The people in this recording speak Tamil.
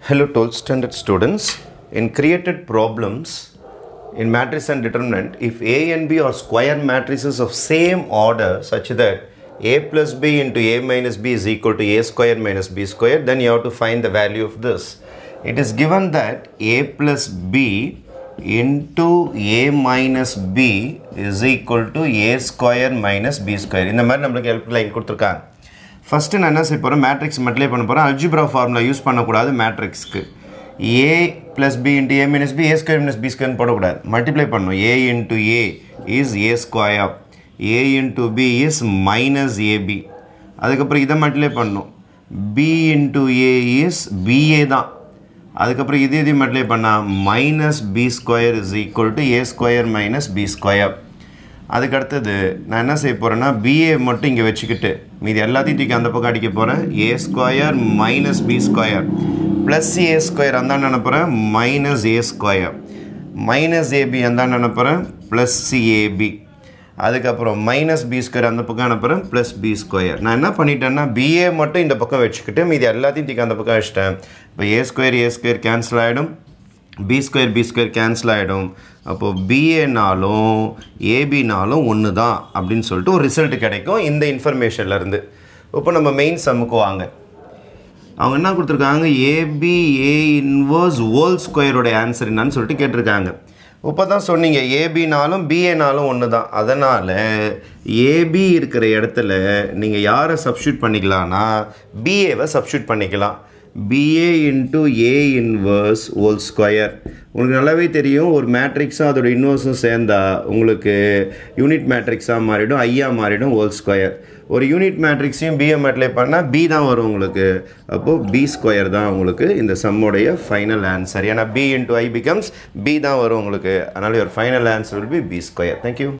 Hello 12th standard students. In created problems in matrix and determinant, if A and B are square matrices of same order such that A plus B into A minus B is equal to A square minus B square, then you have to find the value of this. It is given that A plus B into A minus B is equal to A square minus B square. இந்த மாதிரி நம்மளுக்கு ஹெல்ப் லைன் கொடுத்துருக்காங்க ஃபஸ்ட்டு நான் என்ன செய்ய போகிறேன் மேட்ரிக்ஸ் மட்டிலே பண்ண போகிறேன் அல்ஜிப்ரா ஃபார்முலா யூஸ் பண்ணக்கூடாது மேட்ரிக்ஸ்க்கு A plus B into A minus B A square minus B ஸ்கொயர்னு போடக்கூடாது மல்டிப்ளை பண்ணணும் A into A is A square A into B is minus AB அதுக்கப்புறம் இதை மட்டிலே பண்ணணும் B into A is BA தான் அதுக்கப்புறம் இது இதையும் மட்டிலே பண்ணால் minus B square is equal to A square minus B square அதுக்கு அடுத்தது நான் என்ன செய்ய போகிறேன்னா பிஏ மட்டும் இங்கே வச்சுக்கிட்டு மீதி எல்லாத்தையும் தூக்கி அந்த பக்கம் அடிக்க போகிறேன் A square minus B square plus A square அந்த நினைப்புறேன் minus A square minus AB அந்த நினைப்புறேன் ப்ளஸ் ஏபி அதுக்கப்புறம் மைனஸ் பி ஸ்கொயர் அந்த பக்கம் அனுப்புகிறேன் ப்ளஸ் பி ஸ்கொயர் நான் என்ன பண்ணிட்டேன்னா பிஏ மட்டும் இந்த பக்கம் வச்சுக்கிட்டு மீதி எல்லாத்தையும் தூக்கி அந்த பக்கம் வச்சுட்டேன் இப்போ A square A square cancel ஆகிடும் B square B square cancel ஆகிடும் அப்போது பிஏனாலும் ஏபினாலும் ஒன்று தான் அப்படின்னு சொல்லிட்டு ஒரு ரிசல்ட் கிடைக்கும் இந்த இன்ஃபர்மேஷன்லேருந்து இப்போ நம்ம மெயின் சம்முக்கு வாங்க அவங்க என்ன கொடுத்துருக்காங்க ஏபி ஏ இன்வர்ஸ் ஹோல் ஸ்கொயரோட ஆன்சர் என்னன்னு சொல்லிட்டு கேட்டிருக்காங்க இப்போ தான் சொன்னீங்க ஏபினாலும் பிஏனாலும் ஒன்று தான் அதனால் ஏபி இருக்கிற இடத்துல நீங்கள் யாரை சப்ஸ்டியூட் பண்ணிக்கலாம்னா பிஏவை சப்ஸ்டியூட் பண்ணிக்கலாம் BA into A inverse whole square உங்களுக்கு நல்லாவே தெரியும் ஒரு மேட்ரிக்ஸும் அதோட இன்வர்ஸும் சேர்ந்தா உங்களுக்கு யூனிட் மேட்ரிக்ஸாக மாறிடும் ஐயா மாறிடும் ஹோல் ஸ்கொயர் ஒரு யூனிட் மேட்ரிக்ஸையும் பிஏ மேட்லே பண்ணால் பி தான் வரும் உங்களுக்கு அப்போது பி ஸ்கொயர் தான் உங்களுக்கு இந்த சம்முடைய ஃபைனல் ஆன்சர் ஏன்னா B into I becomes B தான் வரும் உங்களுக்கு அதனால் ஒரு final answer will be B square thank you